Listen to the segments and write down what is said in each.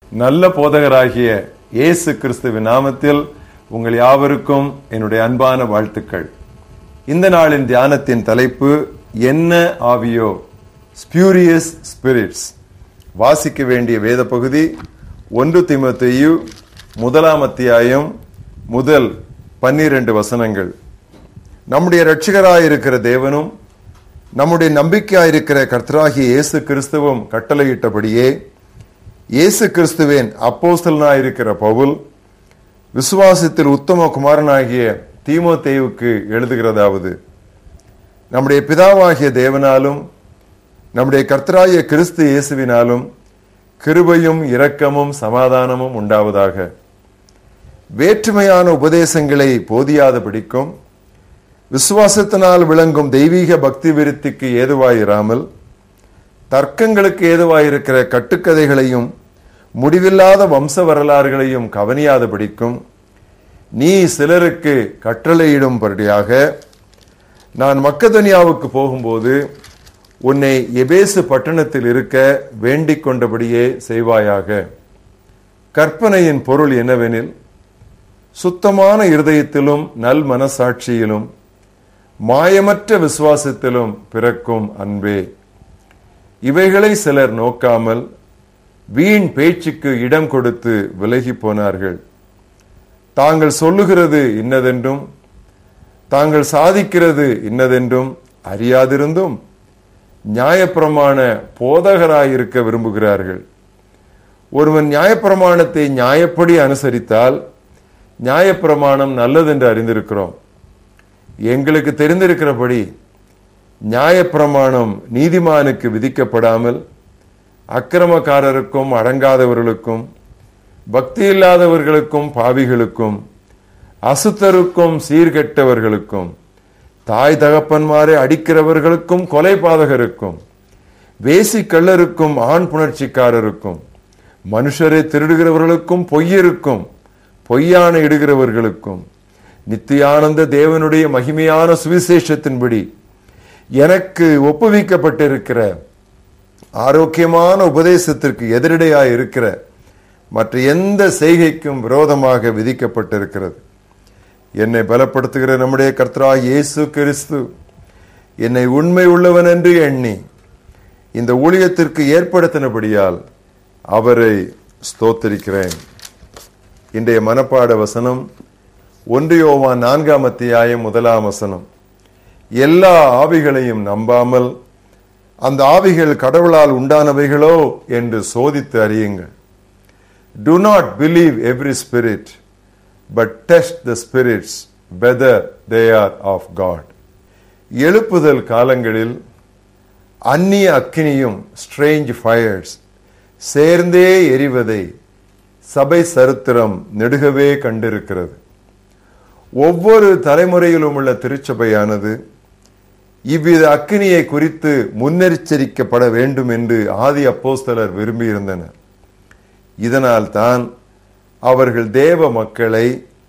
நல்ல போதகராகிய இயேசு கிறிஸ்துவின் நாமத்தில் உங்கள் யாவருக்கும் என்னுடைய அன்பான வாழ்த்துக்கள் இந்த நாளின் தியானத்தின் தலைப்பு என்ன ஆவியோ ஸ்பியூரியஸ் ஸ்பிரிட்ஸ் வாசிக்க வேண்டிய வேத பகுதி ஒன்று திமுத்தையு முதலாம் அத்தியாயம் முதல் பன்னிரண்டு வசனங்கள் நம்முடைய இரட்சகராயிருக்கிற தேவனும் நம்முடைய நம்பிக்கையாயிருக்கிற கர்த்தராகிய இயேசு கிறிஸ்துவும் கட்டளையிட்டபடியே இயேசு கிறிஸ்துவின் அப்போஸ்தலனாயிருக்கிற பவுல் விசுவாசத்தில் உத்தம குமாரனாகிய தீமோத்தேவுக்கு எழுதுகிறதாவது நம்முடைய பிதாவாகிய தேவனாலும் நம்முடைய கர்த்தராகிய கிறிஸ்து இயேசுவினாலும் கிருபையும் இரக்கமும் சமாதானமும் உண்டாவதாக வேற்றுமையான உபதேசங்களை போதியாத பிடிக்கும் விசுவாசத்தினால் விளங்கும் தெய்வீக பக்தி விருத்திக்கு ஏதுவாயிராமல் தர்க்கங்களுக்கு ஏதுவாயிருக்கிற கட்டுக்கதைகளையும் முடிவில்லாத வம்ச வரலாறுகளையும் கவனியாத பிடிக்கும் நீ சிலருக்கு கட்டளையிடும்படியாக நான் மக்கதனியாவுக்கு போகும்போது உன்னை எபேசு பட்டணத்தில் இருக்க வேண்டிக் கொண்டபடியே செய்வாயாக கற்பனையின் பொருள் என்னவெனில் சுத்தமான இருதயத்திலும் நல் மனசாட்சியிலும் மாயமற்ற விசுவாசத்திலும் பிறக்கும் அன்பே இவைகளை சிலர் நோக்காமல் வீண் பேச்சுக்கு இடம் கொடுத்து விலகி போனார்கள் தாங்கள் சொல்லுகிறது இன்னதென்றும் தாங்கள் சாதிக்கிறது இன்னதென்றும் அறியாதிருந்தும் நியாயப்பிரமாண போதகராயிருக்க விரும்புகிறார்கள் ஒருவன் நியாயப்பிரமாணத்தை நியாயப்படி அனுசரித்தால் நியாயப்பிரமாணம் நல்லதென்று அறிந்திருக்கிறோம் எங்களுக்கு தெரிந்திருக்கிறபடி நியாயப்பிரமாணம் நீதிமானுக்கு விதிக்கப்படாமல் அக்கிரமக்காரருக்கும் அடங்காதவர்களுக்கும் பக்தி இல்லாதவர்களுக்கும் பாவிகளுக்கும் அசுத்தருக்கும் சீர்கெட்டவர்களுக்கும் தாய் தகப்பன்மாரை அடிக்கிறவர்களுக்கும் கொலை பாதகருக்கும் வேசி கள்ளருக்கும் ஆண் புணர்ச்சிக்காரருக்கும் மனுஷரை திருடுகிறவர்களுக்கும் பொய்யருக்கும் பொய்யான இடுகிறவர்களுக்கும் நித்தியானந்த தேவனுடைய மகிமையான சுவிசேஷத்தின்படி எனக்கு ஒப்புவிக்கப்பட்டிருக்கிற ஆரோக்கியமான உபதேசத்திற்கு எதிரடையாய் இருக்கிற மற்ற எந்த செய்கைக்கும் விரோதமாக விதிக்கப்பட்டிருக்கிறது என்னை பலப்படுத்துகிற நம்முடைய கர்த்தரா இயேசு கிறிஸ்து என்னை உண்மை உள்ளவன் என்று எண்ணி இந்த ஊழியத்திற்கு ஏற்படுத்தினபடியால் அவரை ஸ்தோத்தரிக்கிறேன் இன்றைய மனப்பாட வசனம் ஒன்று யோவான் நான்காம் அத்தியாயம் முதலாம் வசனம் எல்லா ஆவிகளையும் நம்பாமல் அந்த ஆவிகள் கடவுளால் உண்டானவைகளோ என்று சோதித்து அறியுங்கள் do not believe every spirit but test the spirits whether they are of God எழுப்புதல் காலங்களில் அந்நிய அக்கினியும் ஸ்ட்ரேஞ்ச் ஃபயர்ஸ் சேர்ந்தே எரிவதை சபை சரித்திரம் நெடுகவே கண்டிருக்கிறது ஒவ்வொரு தலைமுறையிலும் உள்ள திருச்சபையானது இவ்வித அக்கினியை குறித்து முன்னெச்சரிக்கப்பட வேண்டும் என்று ஆதி அப்போஸ்தலர் விரும்பியிருந்தனர் இதனால் தான் அவர்கள் தேவ மக்களை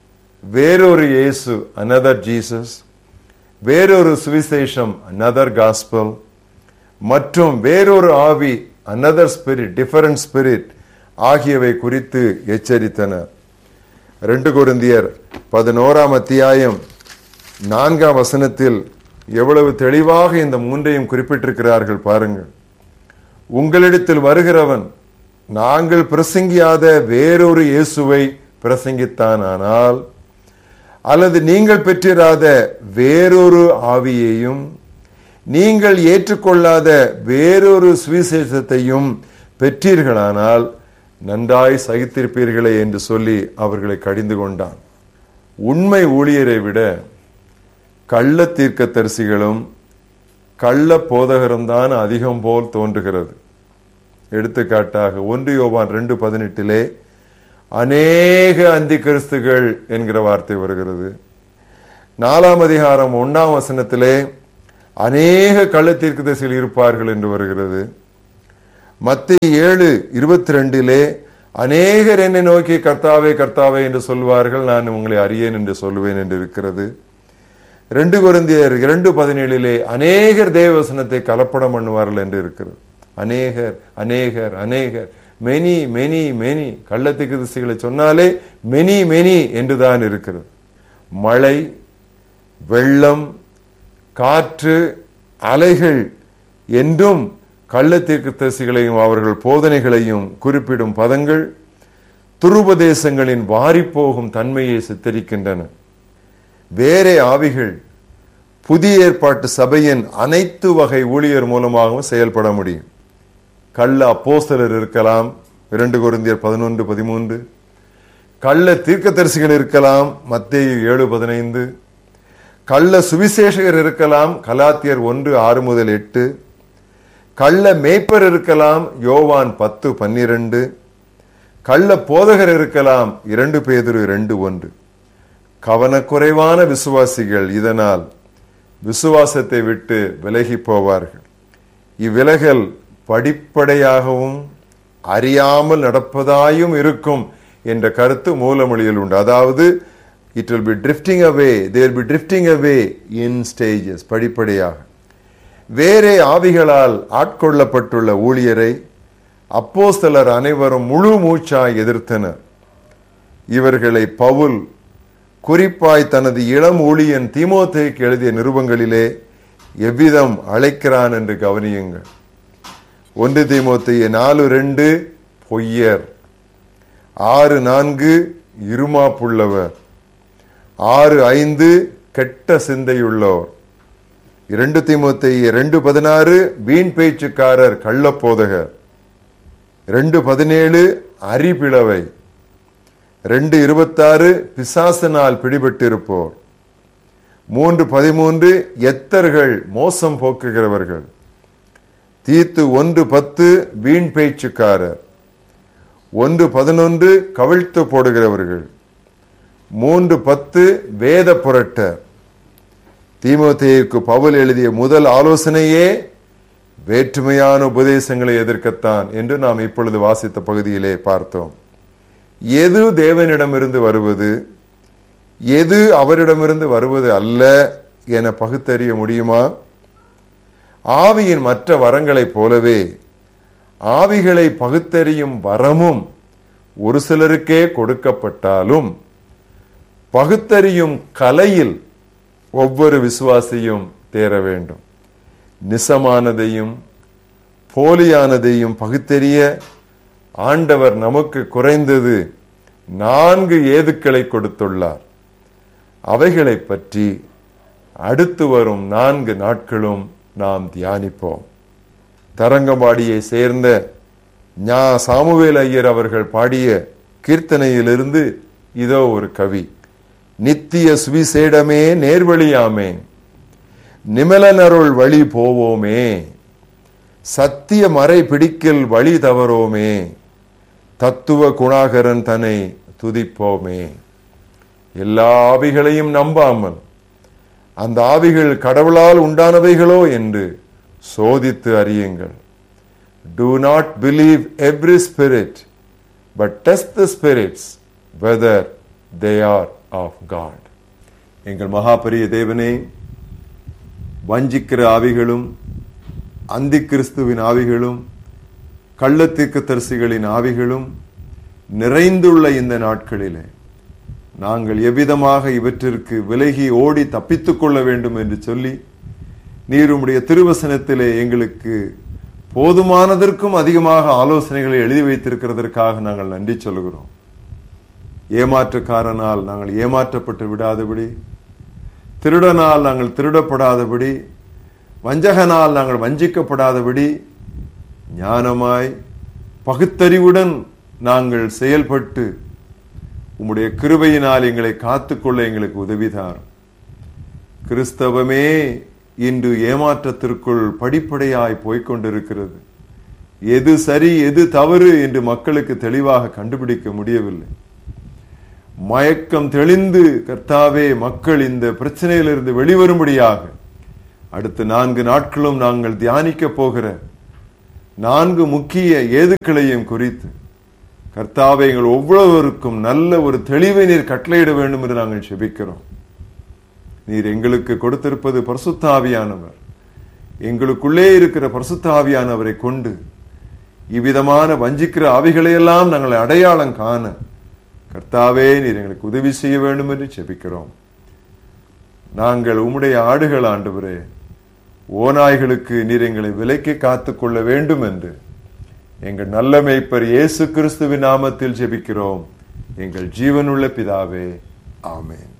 வேறொரு இயேசு அனதர் ஜீசஸ் வேறொரு சுவிசேஷம் அனதர் காஸ்பல் மற்றும் வேறொரு ஆவி அனதர் ஸ்பிரிட் டிஃபரண்ட் ஸ்பிரிட் ஆகியவை குறித்து எச்சரித்தனர் ரெண்டு குருந்தியர் பதினோராம் அத்தியாயம் நான்காம் வசனத்தில் எவ்வளவு தெளிவாக இந்த மூன்றையும் குறிப்பிட்டிருக்கிறார்கள் பாருங்கள் உங்களிடத்தில் வருகிறவன் நாங்கள் பிரசங்கியாத வேறொரு இயேசுவை பிரசங்கித்தான் ஆனால் அல்லது நீங்கள் பெற்றிராத வேறொரு ஆவியையும் நீங்கள் ஏற்றுக்கொள்ளாத வேறொரு சுவிசேஷத்தையும் பெற்றீர்களானால் நன்றாய் சகித்திருப்பீர்களே என்று சொல்லி அவர்களை கடிந்து கொண்டான் உண்மை ஊழியரை விட கள்ள தீர்க்க தரிசிகளும் கள்ள போதகரும் தான் அதிகம் போல் தோன்றுகிறது எடுத்துக்காட்டாக ஒன்று யோவான் ரெண்டு பதினெட்டிலே அநேக அந்தி கிறிஸ்துகள் என்கிற வார்த்தை வருகிறது நாலாம் அதிகாரம் ஒன்னாம் வசனத்திலே அநேக கள்ள தீர்க்க தரிசிகள் இருப்பார்கள் என்று வருகிறது மத்திய ஏழு இருபத்தி ரெண்டிலே அநேகர் என்னை நோக்கி கர்த்தாவே கர்த்தாவே என்று சொல்வார்கள் நான் உங்களை அறியேன் என்று சொல்லுவேன் என்று இருக்கிறது ரெண்டு குருந்தியர் இரண்டு பதினேழிலே அநேகர் தேவசனத்தை கலப்படம் பண்ணுவார்கள் என்று இருக்கிறது அநேகர் அநேகர் அநேகர் மெனி மெனி மெனி கள்ளத்துக்கு திசைகளை சொன்னாலே மெனி மெனி என்றுதான் இருக்கிறது மழை வெள்ளம் காற்று அலைகள் என்றும் கள்ளத்தீர்க்க தரிசிகளையும் அவர்கள் போதனைகளையும் குறிப்பிடும் பதங்கள் துருபதேசங்களின் வாரிப்போகும் தன்மையை சித்தரிக்கின்றன வேறே ஆவிகள் புதிய ஏற்பாட்டு சபையின் அனைத்து வகை ஊழியர் மூலமாகவும் செயல்பட முடியும் கள்ள அப்போஸ்தலர் இருக்கலாம் இரண்டு குருந்தியர் பதினொன்று பதிமூன்று கள்ள தீர்க்கதரிசிகள் இருக்கலாம் மத்தேயு ஏழு பதினைந்து கள்ள சுவிசேஷகர் இருக்கலாம் கலாத்தியர் ஒன்று ஆறு முதல் எட்டு கள்ள மேய்ப்பர் இருக்கலாம் யோவான் பத்து பன்னிரண்டு கள்ள போதகர் இருக்கலாம் இரண்டு பேதுரு இரண்டு ஒன்று கவனக்குறைவான விசுவாசிகள் இதனால் விசுவாசத்தை விட்டு விலகி போவார்கள் இவ்விலகல் படிப்படையாகவும் அறியாமல் நடப்பதாயும் இருக்கும் என்ற கருத்து மூலமொழியில் உண்டு அதாவது it will be drifting away they will be drifting away in stages படிப்படியாக வேறே ஆவிகளால் ஆட்கொள்ளப்பட்டுள்ள ஊழியரை அப்போஸ்தலர் அனைவரும் முழு மூச்சாய் எதிர்த்தனர் இவர்களை பவுல் குறிப்பாய் தனது இளம் ஊழியன் தீமோத்தேக்கு எழுதிய நிருபங்களிலே எவ்விதம் அழைக்கிறான் என்று கவனியுங்கள் ஒன்று தீமோத்தேய நாலு ரெண்டு பொய்யர் ஆறு நான்கு இருமாப்புள்ளவர் ஆறு ஐந்து கெட்ட சிந்தையுள்ளோர் இரண்டு தீமோத்தேய ரெண்டு பதினாறு வீண் பேச்சுக்காரர் கள்ளப்போதகர் ரெண்டு பதினேழு அரிபிளவை ரெண்டு இருபத்தாறு பிசாசனால் பிடிபட்டிருப்போர் மூன்று பதிமூன்று எத்தர்கள் மோசம் போக்குகிறவர்கள் தீத்து ஒன்று பத்து வீண் பேச்சுக்காரர் ஒன்று பதினொன்று கவிழ்த்து போடுகிறவர்கள் மூன்று பத்து வேத புரட்டர் தீமோத்தேயுக்கு பவுல் எழுதிய முதல் ஆலோசனையே வேற்றுமையான உபதேசங்களை எதிர்க்கத்தான் என்று நாம் இப்பொழுது வாசித்த பகுதியிலே பார்த்தோம் எது தேவனிடமிருந்து வருவது எது அவரிடமிருந்து வருவது அல்ல என பகுத்தறிய முடியுமா ஆவியின் மற்ற வரங்களைப் போலவே ஆவிகளை பகுத்தறியும் வரமும் ஒரு சிலருக்கே கொடுக்கப்பட்டாலும் பகுத்தறியும் கலையில் ஒவ்வொரு விசுவாசியும் தேர வேண்டும் நிசமானதையும் போலியானதையும் பகுத்தறிய ஆண்டவர் நமக்கு குறைந்தது நான்கு ஏதுக்களை கொடுத்துள்ளார் அவைகளை பற்றி அடுத்து வரும் நான்கு நாட்களும் நாம் தியானிப்போம் தரங்கம்பாடியை சேர்ந்த ஞா சாமுவேல் ஐயர் அவர்கள் பாடிய கீர்த்தனையிலிருந்து இதோ ஒரு கவி நித்திய சுவிசேடமே நேர்வழியாமே நிமலனருள் வழி போவோமே சத்திய மறை பிடிக்கில் வழி தவறோமே தத்துவ குணாகரன் தன்னை துதிப்போமே எல்லா ஆவிகளையும் நம்பாமல் அந்த ஆவிகள் கடவுளால் உண்டானவைகளோ என்று சோதித்து அறியுங்கள் do not believe every spirit but test the spirits whether they are of God எங்கள் மகாபரிய தேவனே வஞ்சிக்கிற ஆவிகளும் அந்தி கிறிஸ்துவின் ஆவிகளும் கள்ளத்தீர்க்க தரிசிகளின் ஆவிகளும் நிறைந்துள்ள இந்த நாட்களிலே நாங்கள் எவ்விதமாக இவற்றிற்கு விலகி ஓடி தப்பித்துக் கொள்ள வேண்டும் என்று சொல்லி நீர் உம்முடைய திருவசனத்திலே எங்களுக்கு போதுமானதற்கும் அதிகமாக ஆலோசனைகளை எழுதி வைத்திருக்கிறதற்காக நாங்கள் நன்றி சொல்கிறோம் ஏமாற்றுக்காரனால் நாங்கள் ஏமாற்றப்பட்டு விடாதபடி திருடனால் நாங்கள் திருடப்படாதபடி வஞ்சகனால் நாங்கள் வஞ்சிக்கப்படாதபடி ஞானமாய் பகுத்தறிவுடன் நாங்கள் செயல்பட்டு உம்முடைய கிருபையினால் எங்களை காத்துக்கொள்ள எங்களுக்கு உதவிதார் கிறிஸ்தவமே இன்று ஏமாற்றத்திற்குள் படிப்படியாய் போய்கொண்டிருக்கிறது எது சரி எது தவறு என்று மக்களுக்கு தெளிவாக கண்டுபிடிக்க முடியவில்லை மயக்கம் தெளிந்து கர்த்தாவே மக்கள் இந்த பிரச்சனையிலிருந்து வெளிவரும்படியாக அடுத்த நான்கு நாட்களும் நாங்கள் தியானிக்க போகிற நான்கு முக்கிய ஏதுக்களையும் குறித்து கர்த்தாவை எங்கள் ஒவ்வொருவருக்கும் நல்ல ஒரு தெளிவை நீர் கட்டளையிட வேண்டும் என்று நாங்கள் செபிக்கிறோம் நீர் எங்களுக்கு கொடுத்திருப்பது பரிசுத்தாவியானவர் எங்களுக்குள்ளே இருக்கிற பரிசுத்தாவியானவரை கொண்டு இவ்விதமான வஞ்சிக்கிற ஆவிகளையெல்லாம் நாங்கள் அடையாளம் காண கர்த்தாவே நீர் எங்களுக்கு உதவி செய்ய வேண்டும் என்று செபிக்கிறோம் நாங்கள் உம்முடைய ஆடுகள் ஆண்டவரே ஓநாய்களுக்கு நீர் எங்களை விலைக்கு காத்துக் கொள்ள வேண்டும் என்று எங்கள் நல்ல மேய்ப்பர் இயேசு கிறிஸ்துவின் நாமத்தில் ஜெபிக்கிறோம் எங்கள் ஜீவனுள்ள பிதாவே ஆமென்